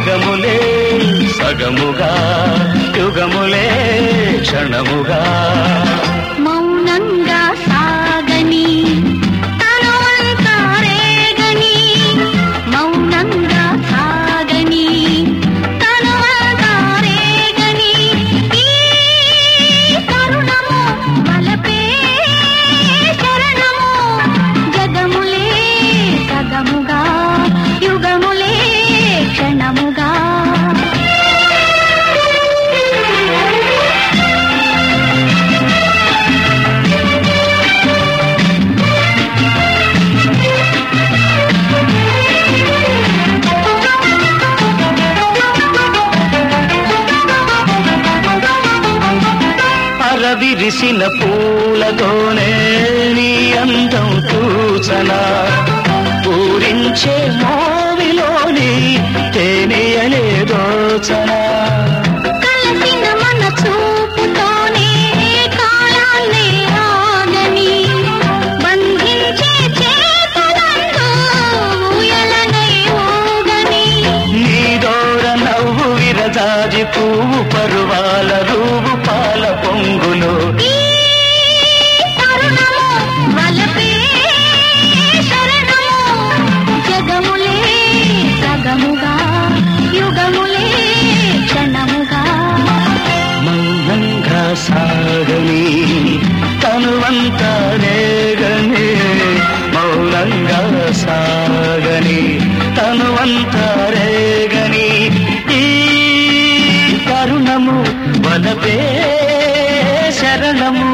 జగములే సగముగా యుగములే క్షణముగా మౌనంగా సాగని తనువంతా రేగని మౌనంగా సాగని తనువంతా రేగని ఈ తరుణము వలపే శరణము జగములే సగముగా యుగములే క్షణముగా అరవిరిసిన పూలతోనే నీ అందం చూచనా పూరించే మోవిలోని తేనెయలే దోచనా కలసిన మన చూపుతోనే కాలాన్నే ఆగని బంధించే చేతులందు ఊయలనై ఊగని నీ దోర నవ్వు విరజాజి పువ్వు పరువాల రూపు పాల పొంగులో ఈ తరుణము వలపే శరణము జగములే సగముగా యుగములే క్షణముగా మౌనంగా సాగని తనువంతా రేగని మౌనంగా సాగని తనువంతా రేగని ఈ తరుణము వలపే శరణము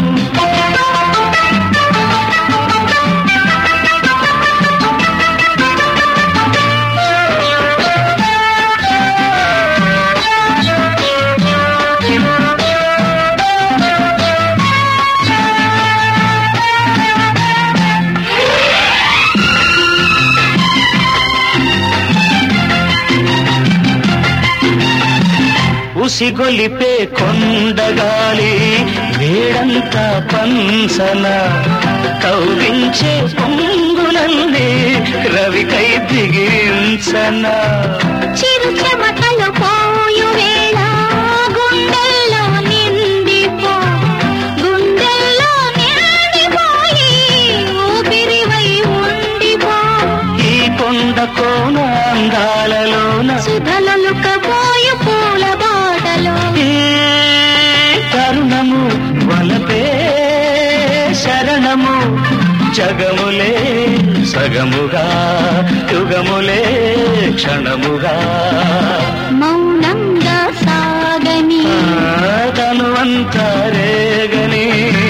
ఉసిగొలిపే కొండగాలి వేడంతా పంసన కౌగించే పొంగులన్నీ రవికై దిగించన చిరు చెమటలు పోయు వేళ గుండెల్లో నిండిపో గుండెల్లో నిండిపోయి ఊపిరివై ఉండిపో ఈ కొండ కోన అందాలలోన సుధలొలుకబోయు పూల బాటలో ఈ తరుణము వలపే శరణము జగములే సగముగా యుగములే క్షణముగా మౌనంగా సాగని తను అంతా రేగని